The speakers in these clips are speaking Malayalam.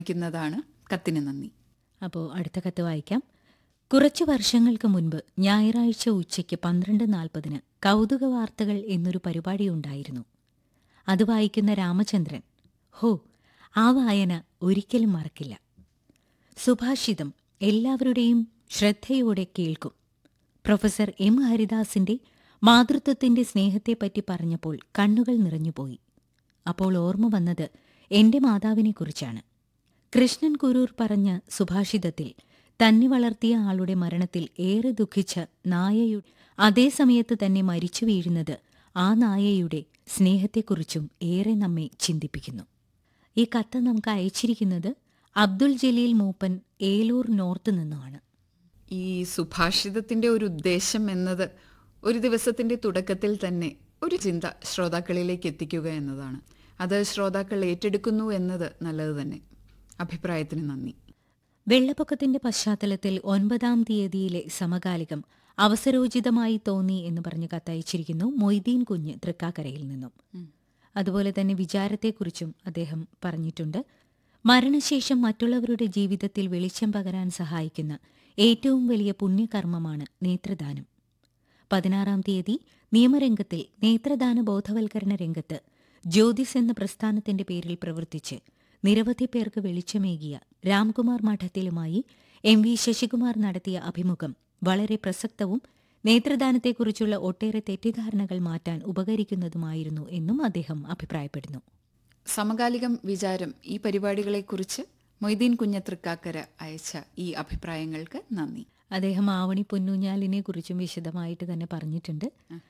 ക്കുന്നതാണ് കത്തിന് നന്ദി അപ്പോൾ അടുത്ത കത്ത് വായിക്കാം കുറച്ചു വർഷങ്ങൾക്ക് മുൻപ് ഞായറാഴ്ച ഉച്ചയ്ക്ക് പന്ത്രണ്ട് നാൽപ്പതിന് കൗതുക വാർത്തകൾ എന്നൊരു പരിപാടി ഉണ്ടായിരുന്നു അത് വായിക്കുന്ന രാമചന്ദ്രൻ ഹോ ആ വായന ഒരിക്കലും മറക്കില്ല സുഭാഷിതം എല്ലാവരുടെയും ശ്രദ്ധയോടെ കേൾക്കും പ്രൊഫസർ എം ഹരിദാസിന്റെ മാതൃത്വത്തിന്റെ സ്നേഹത്തെപ്പറ്റി പറഞ്ഞപ്പോൾ കണ്ണുകൾ നിറഞ്ഞുപോയി അപ്പോൾ ഓർമ്മ വന്നത് എന്റെ മാതാവിനെക്കുറിച്ചാണ് കൃഷ്ണൻ കുരൂർ പറഞ്ഞ സുഭാഷിതത്തിൽ തന്നെ വളർത്തിയ ആളുടെ മരണത്തിൽ ഏറെ ദുഃഖിച്ച നായയുടെ അതേസമയത്ത് തന്നെ മരിച്ചു വീഴുന്നത് ആ നായയുടെ സ്നേഹത്തെക്കുറിച്ചും ഏറെ നമ്മെ ചിന്തിപ്പിക്കുന്നു ഈ കത്ത് നമുക്ക് അയച്ചിരിക്കുന്നത് അബ്ദുൾ ജലീൽ മൂപ്പൻ ഏലൂർ നോർത്ത് നിന്നുമാണ് ഈ സുഭാഷിതത്തിന്റെ ഒരു ഉദ്ദേശം എന്നത് ഒരു ദിവസത്തിന്റെ തുടക്കത്തിൽ തന്നെ ഒരു ചിന്ത ശ്രോതാക്കളിലേക്ക് എത്തിക്കുക എന്നതാണ് അത് ശ്രോതാക്കൾ ഏറ്റെടുക്കുന്നു എന്നത് നല്ലത് തന്നെ അഭിപ്രായത്തിന് നന്ദി വെള്ളപ്പൊക്കത്തിന്റെ പശ്ചാത്തലത്തിൽ ഒൻപതാം തീയതിയിലെ സമകാലികം അവസരോചിതമായി തോന്നി എന്ന് പറഞ്ഞ് കത്തയച്ചിരിക്കുന്നു മൊയ്തീൻ കുഞ്ഞ് തൃക്കാക്കരയിൽ നിന്നും അതുപോലെ തന്നെ വിചാരത്തെക്കുറിച്ചും അദ്ദേഹം പറഞ്ഞിട്ടുണ്ട് മരണശേഷം മറ്റുള്ളവരുടെ ജീവിതത്തിൽ വെളിച്ചം പകരാൻ സഹായിക്കുന്ന ഏറ്റവും വലിയ പുണ്യകർമ്മമാണ് നേത്രദാനം പതിനാറാം തീയതി നിയമരംഗത്തിൽ നേത്രദാന ബോധവൽക്കരണ രംഗത്ത് ജ്യോതിസ് എന്ന പ്രസ്ഥാനത്തിന്റെ പേരിൽ പ്രവർത്തിച്ച് നിരവധി പേർക്ക് വെളിച്ചമേകിയ രാംകുമാർ മഠത്തിലുമായി എം വി ശശികുമാർ നടത്തിയ അഭിമുഖം വളരെ പ്രസക്തവും നേത്രദാനത്തെക്കുറിച്ചുള്ള ഒട്ടേറെ തെറ്റിദ്ധാരണകൾ മാറ്റാൻ ഉപകരിക്കുന്നതുമായിരുന്നു എന്നും അദ്ദേഹം അഭിപ്രായപ്പെടുന്നു സമകാലികം വിചാരം ഈ പരിപാടികളെക്കുറിച്ച് മൊയ്തീൻ കുഞ്ഞത്രിക്കാക്കര അയച്ച ഈ അഭിപ്രായങ്ങൾക്ക് നന്ദി അദ്ദേഹം ആവണി പൊന്നൂഞ്ഞാലിനെ കുറിച്ചും വിശദമായിട്ട് തന്നെ പറഞ്ഞിട്ടുണ്ട്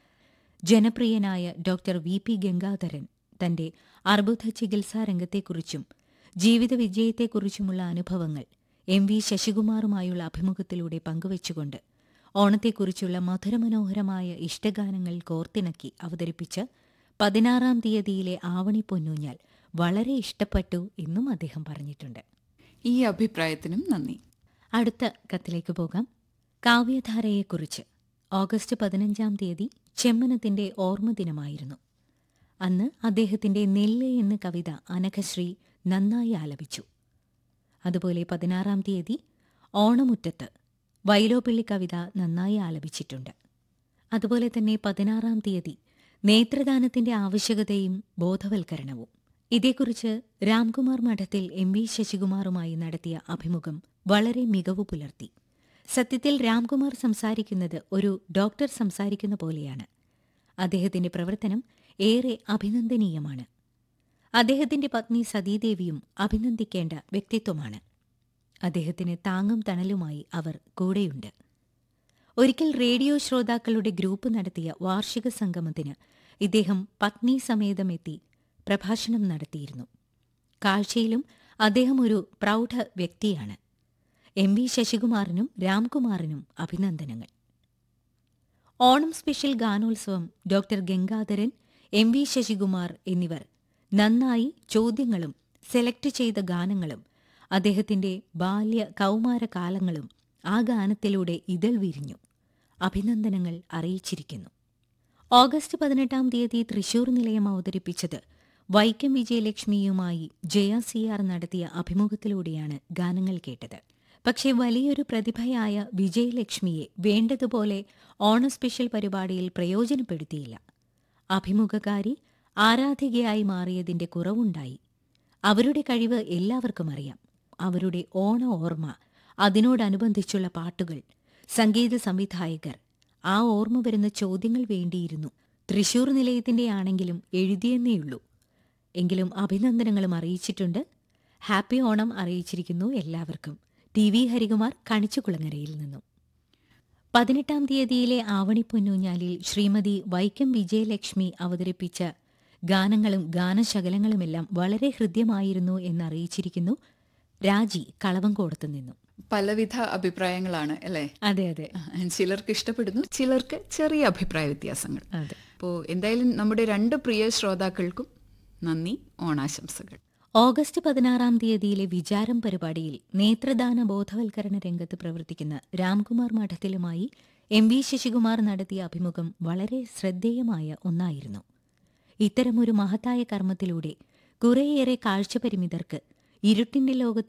ജനപ്രിയനായ ഡോക്ടർ വി പി ഗംഗാധരൻ തന്റെ അർബുദ ചികിത്സാ രംഗത്തെക്കുറിച്ചും ജീവിത വിജയത്തെക്കുറിച്ചുമുള്ള അനുഭവങ്ങൾ എം വി ശശികുമാറുമായുള്ള അഭിമുഖത്തിലൂടെ പങ്കുവച്ചുകൊണ്ട് ഓണത്തെക്കുറിച്ചുള്ള മധുരമനോഹരമായ ഇഷ്ടഗാനങ്ങൾ കോർത്തിണക്കി അവതരിപ്പിച്ച പതിനാറാം തീയതിയിലെ ആവണി പൊന്നൂഞ്ഞാൽ വളരെ ഇഷ്ടപ്പെട്ടു എന്നും അദ്ദേഹം പറഞ്ഞിട്ടുണ്ട് ഈ അഭിപ്രായത്തിനും നന്ദി അടുത്ത കത്തിലേക്ക് പോകാം കാവ്യധാരയെക്കുറിച്ച് ഓഗസ്റ്റ് പതിനഞ്ചാം തീയതി ചെമ്മനത്തിന്റെ ഓർമ്മദിനമായിരുന്നു അന്ന് അദ്ദേഹത്തിന്റെ നെല്ല് എന്ന കവിത അനഘശ്രീ നന്നായി ആലപിച്ചു അതുപോലെ പതിനാറാം തീയതി ഓണമുറ്റത്ത് വൈലോപ്പിള്ളി കവിത നന്നായി ആലപിച്ചിട്ടുണ്ട് അതുപോലെ തന്നെ പതിനാറാം തീയതി നേത്രദാനത്തിന്റെ ആവശ്യകതയും ബോധവൽക്കരണവും ഇതേക്കുറിച്ച് രാംകുമാർ മഠത്തിൽ എം വി ശശികുമാറുമായി നടത്തിയ അഭിമുഖം വളരെ മികവ് പുലർത്തി സത്യത്തിൽ രാംകുമാർ സംസാരിക്കുന്നത് ഒരു ഡോക്ടർ സംസാരിക്കുന്ന പോലെയാണ് അദ്ദേഹത്തിന്റെ പ്രവർത്തനം ഏറെ അഭിനന്ദനീയമാണ് അദ്ദേഹത്തിന്റെ പത്നി സതീദേവിയും അഭിനന്ദിക്കേണ്ട വ്യക്തിത്വമാണ് അദ്ദേഹത്തിന് താങ്ങും തണലുമായി അവർ കൂടെയുണ്ട് ഒരിക്കൽ റേഡിയോ ശ്രോതാക്കളുടെ ഗ്രൂപ്പ് നടത്തിയ വാർഷിക സംഗമത്തിന് ഇദ്ദേഹം പത്നി സമേതമെത്തി പ്രഭാഷണം നടത്തിയിരുന്നു കാഴ്ചയിലും അദ്ദേഹം ഒരു പ്രൗഢ വ്യക്തിയാണ് എം വി ശശികുമാറിനും രാംകുമാറിനും അഭിനന്ദനങ്ങൾ ഓണം സ്പെഷ്യൽ ഗാനോത്സവം doctor Gangadharan M V Sasikumar എന്നിവർ നന്നായി ചോദ്യങ്ങളും സെലക്ട് ചെയ്ത ഗാനങ്ങളും അദ്ദേഹത്തിന്റെ ബാല്യ കൗമാര കാലങ്ങളും ആ ഗാനത്തിലൂടെ ഇതൾ വിരിഞ്ഞു അഭിനന്ദനങ്ങൾ അറിയിച്ചിരിക്കുന്നു ഓഗസ്റ്റ് പതിനെട്ടാം തീയതി തൃശൂർ നിലയം അവതരിപ്പിച്ചത് വൈക്കം വിജയലക്ഷ്മിയുമായി ജയ സി ആർ നടത്തിയ അഭിമുഖത്തിലൂടെയാണ് ഗാനങ്ങൾ കേട്ടത് പക്ഷേ വലിയൊരു പ്രതിഭയായ വിജയലക്ഷ്മിയെ വേണ്ടതുപോലെ ഓണ സ്പെഷ്യൽ പരിപാടിയിൽ പ്രയോജനപ്പെടുത്തിയില്ല അഭിമുഖകാരി ആരാധികയായി മാറിയതിന്റെ കുറവുണ്ടായി അവരുടെ കഴിവ് എല്ലാവർക്കും അറിയാം അവരുടെ ഓണ ഓർമ്മ അതിനോടനുബന്ധിച്ചുള്ള പാട്ടുകൾ സംഗീത സംവിധായകർ ആ ഓർമ്മ വരുന്ന ചോദ്യങ്ങൾ വേണ്ടിയിരുന്നു തൃശൂർ നിലയത്തിന്റെ ആണെങ്കിലും എഴുതിയെന്നേയുള്ളൂ എങ്കിലും അഭിനന്ദനങ്ങളും അറിയിച്ചിട്ടുണ്ട് ഹാപ്പി ഓണം അറിയിച്ചിരിക്കുന്നു എല്ലാവർക്കും ടി വി ഹരികുമാർ കണിച്ചുകുളങ്ങരയിൽ നിന്നും പതിനെട്ടാം തീയതിയിലെ ആവണി പൊന്നൂഞ്ഞാലിൽ ശ്രീമതി വൈക്കം വിജയലക്ഷ്മി അവതരിപ്പിച്ച ഗാനങ്ങളും ഗാനശകലങ്ങളുമെല്ലാം വളരെ ഹൃദ്യമായിരുന്നു എന്നറിയിച്ചിരിക്കുന്നു രാജി കളവങ്കോടത്തു നിന്നും പലവിധ അഭിപ്രായങ്ങളാണ് അല്ലേ അതെ അതെ ചിലർക്ക് ഇഷ്ടപ്പെടുന്നു ചിലർക്ക് ചെറിയ അഭിപ്രായ വ്യത്യാസങ്ങൾ അതെ അപ്പോൾ എന്തായാലും നമ്മുടെ രണ്ട് പ്രിയ ശ്രോതാക്കൾക്കും നന്ദി ഓണാശംസകൾ ഓഗസ്റ്റ് പതിനാറാം തീയതിയിലെ വിചാരം പരിപാടിയിൽ നേത്രദാന ബോധവൽക്കരണ രംഗത്ത് പ്രവർത്തിക്കുന്ന രാംകുമാർ മഠത്തിലുമായി എം വി ശശികുമാർ നടത്തിയ അഭിമുഖം വളരെ ശ്രദ്ധേയമായ ഒന്നായിരുന്നു ഇത്തരമൊരു മഹത്തായ കർമ്മത്തിലൂടെ കുറേയേറെ കാഴ്ചപരിമിതർക്ക് ഇരുട്ടിന്റെ ലോകത്ത്